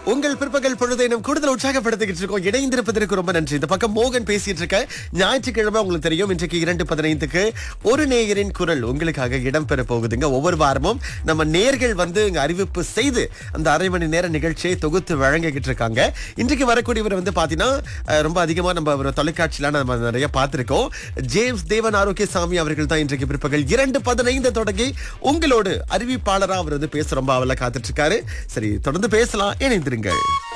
உங்கள் பிற்பகல் பொழுதை நம்ம கூடுதல் உற்சாகப்படுத்திக்கிட்டு இருக்கோம் இணைந்திருப்பதற்கு ரொம்ப நன்றி இந்த பக்கம் மோகன் பேசிட்டு இருக்க ஞாயிற்றுக்கிழமை உங்களுக்கு தெரியும் இன்றைக்கு இரண்டு பதினைந்துக்கு ஒரு நேயரின் குரல் உங்களுக்காக இடம்பெற போகுதுங்க ஒவ்வொரு வாரமும் நம்ம நேர்கள் வந்து இங்க அறிவிப்பு செய்து அந்த அரை மணி நேர நிகழ்ச்சியை தொகுத்து வழங்கிக்கிட்டு இருக்காங்க இன்றைக்கு வரக்கூடியவர் வந்து பாத்தீங்கன்னா அஹ், ரொம்ப அதிகமா நம்ம ஒரு தொலைக்காட்சியில நம்ம நிறைய பார்த்திருக்கோம் ஜேம்ஸ் தேவன் ஆரோக்கியசாமி அவர்கள் தான் இன்றைக்கு பிற்பகல் இரண்டு பதினைந்து தொடங்கி உங்களோடு அறிவிப்பாளரா அவர் வந்து பேச ரொம்ப அவல காத்துட்டு இருக்காரு சரி தொடர்ந்து பேசலாம் இணைந்திருங்கள்